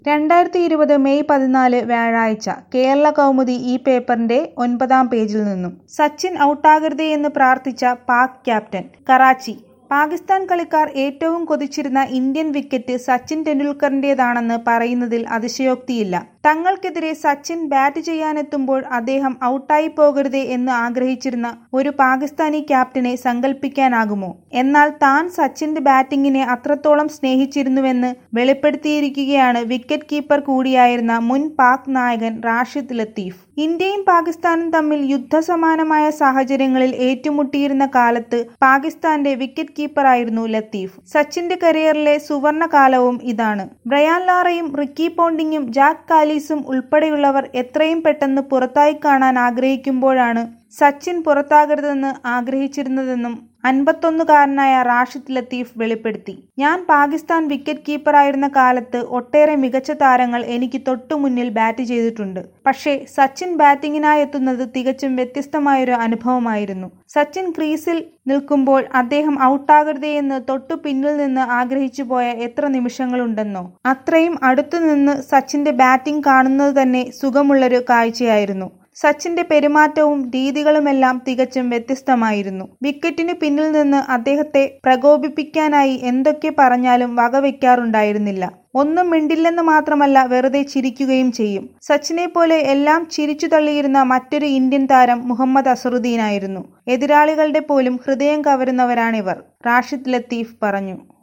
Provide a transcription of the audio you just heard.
രണ്ടായിരത്തി ഇരുപത് മെയ് പതിനാല് വ്യാഴാഴ്ച കേരള കൗമുദി ഈ പേപ്പറിന്റെ ഒൻപതാം പേജിൽ നിന്നും സച്ചിൻ ഔട്ടാകരുതേയെന്ന് പ്രാർത്ഥിച്ച പാക് ക്യാപ്റ്റൻ കറാച്ചി പാകിസ്ഥാൻ കളിക്കാർ ഏറ്റവും കൊതിച്ചിരുന്ന ഇന്ത്യൻ വിക്കറ്റ് സച്ചിൻ ടെണ്ടുൽക്കറിന്റേതാണെന്ന് പറയുന്നതിൽ അതിശയോക്തിയില്ല തങ്ങൾക്കെതിരെ സച്ചിൻ ബാറ്റ് ചെയ്യാനെത്തുമ്പോൾ അദ്ദേഹം ഔട്ടായി പോകരുതേ എന്ന് ആഗ്രഹിച്ചിരുന്ന ഒരു പാകിസ്ഥാനി ക്യാപ്റ്റനെ സങ്കല്പിക്കാനാകുമോ എന്നാൽ താൻ സച്ചിന്റെ ബാറ്റിംഗിനെ അത്രത്തോളം സ്നേഹിച്ചിരുന്നുവെന്ന് വെളിപ്പെടുത്തിയിരിക്കുകയാണ് വിക്കറ്റ് കീപ്പർ കൂടിയായിരുന്ന മുൻ പാക് നായകൻ റാഷിദ് ലത്തീഫ് ഇന്ത്യയും പാകിസ്ഥാനും തമ്മിൽ യുദ്ധസമാനമായ സാഹചര്യങ്ങളിൽ ഏറ്റുമുട്ടിയിരുന്ന കാലത്ത് പാകിസ്ഥാന്റെ വിക്കറ്റ് കീപ്പറായിരുന്നു ലത്തീഫ് സച്ചിന്റെ കരിയറിലെ സുവർണ കാലവും ഇതാണ് ബ്രയാൻ ലാറയും റിക്കി പോണ്ടിങ്ങും ജാക്ക് കാലീസും ഉൾപ്പെടെയുള്ളവർ എത്രയും പെട്ടെന്ന് പുറത്തായി കാണാൻ ആഗ്രഹിക്കുമ്പോഴാണ് സച്ചിൻ പുറത്താകരുതെന്ന് ആഗ്രഹിച്ചിരുന്നതെന്നും അൻപത്തൊന്നുകാരനായ റാഷിദ് ലത്തീഫ് വെളിപ്പെടുത്തി ഞാൻ പാകിസ്ഥാൻ വിക്കറ്റ് കീപ്പറായിരുന്ന കാലത്ത് ഒട്ടേറെ മികച്ച താരങ്ങൾ എനിക്ക് തൊട്ടുമുന്നിൽ ബാറ്റ് ചെയ്തിട്ടുണ്ട് പക്ഷേ സച്ചിൻ ബാറ്റിംഗിനായി എത്തുന്നത് തികച്ചും വ്യത്യസ്തമായൊരു അനുഭവമായിരുന്നു സച്ചിൻ ക്രീസിൽ നിൽക്കുമ്പോൾ അദ്ദേഹം ഔട്ടാകരുതേയെന്ന് തൊട്ടു പിന്നിൽ നിന്ന് ആഗ്രഹിച്ചു പോയ എത്ര നിമിഷങ്ങളുണ്ടെന്നോ അത്രയും അടുത്തുനിന്ന് സച്ചിന്റെ ബാറ്റിംഗ് കാണുന്നത് തന്നെ സുഖമുള്ളൊരു കാഴ്ചയായിരുന്നു സച്ചിന്റെ പെരുമാറ്റവും രീതികളുമെല്ലാം തികച്ചും വ്യത്യസ്തമായിരുന്നു വിക്കറ്റിന് പിന്നിൽ നിന്ന് അദ്ദേഹത്തെ പ്രകോപിപ്പിക്കാനായി എന്തൊക്കെ പറഞ്ഞാലും വകവെക്കാറുണ്ടായിരുന്നില്ല ഒന്നും മിണ്ടില്ലെന്ന് മാത്രമല്ല വെറുതെ ചിരിക്കുകയും ചെയ്യും സച്ചിനെ പോലെ എല്ലാം ചിരിച്ചു തള്ളിയിരുന്ന മറ്റൊരു ഇന്ത്യൻ താരം മുഹമ്മദ് അസറുദ്ദീനായിരുന്നു എതിരാളികളുടെ പോലും ഹൃദയം കവരുന്നവരാണിവർ റാഷിദ് ലത്തീഫ് പറഞ്ഞു